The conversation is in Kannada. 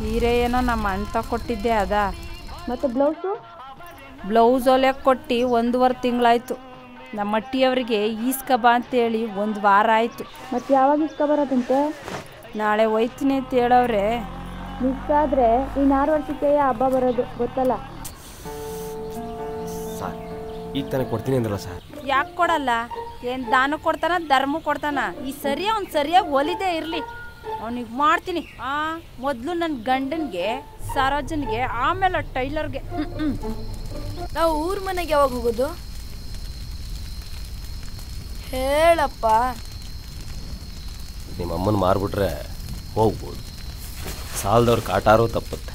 ಸೀರೆ ಏನೋ ನಮ್ಮ ಅಣ್ಣ ಕೊಟ್ಟಿದ್ದೆ ಅದ ಮತ್ತು ಬ್ಲೌಸು ಬ್ಲೌಸ್ ಹೊಲಿಯಕ್ಕೆ ಕೊಟ್ಟು ಒಂದೂವರೆ ತಿಂಗಳಾಯ್ತು ನಮ್ಮ ಅಟ್ಟಿಯವ್ರಿಗೆ ಈಸ್ಕಬಾ ಅಂತೇಳಿ ಒಂದು ವಾರ ಆಯಿತು ಮತ್ತು ಯಾವಾಗ ಇಸ್ಕೊ ಬರೋದಂತೆ ನಾಳೆ ಹೋಯ್ತೀನಿ ಅಂತ ಹೇಳವ್ರೆ ಮಿಸ್ ಆದರೆ ಇನ್ನು ಆರು ವರ್ಷಕ್ಕೆ ಹಬ್ಬ ಬರೋದು ಗೊತ್ತಲ್ಲ ಸರ್ ಈಗ ತಾನೇ ಕೊಡ್ತೀನಿ ಅಂದ್ರಲ್ಲ ಸರ್ ಯಾಕೆ ಕೊಡಲ್ಲ ಏನು ದಾನ ಕೊಡ್ತಾನ ಧರ್ಮ ಕೊಡ್ತಾನ ಈ ಸರಿ ಅವ್ನು ಸರಿಯಾಗಿ ಹೊಲಿದೇ ಇರಲಿ ಅವನಿಗೆ ಮಾಡ್ತೀನಿ ಆ ಮೊದಲು ನನ್ನ ಗಂಡನಿಗೆ ಸರೋಜನ್ಗೆ ಆಮೇಲೆ ಟೈಲರ್ಗೆ ಹ್ಞೂ ನಾವು ಊರ್ ಮನೆಗೆ ಯಾವಾಗ ಹೋಗೋದು ಹೇಳಪ್ಪ ನಿಮ್ಮ ಅಮ್ಮನ ಮಾರ್ಬಿಟ್ರೆ ಹೋಗ್ಬೋದು ಸಾಲದವ್ರ ಕಾಟಾರು ತಪ್ಪುತ್ತೆ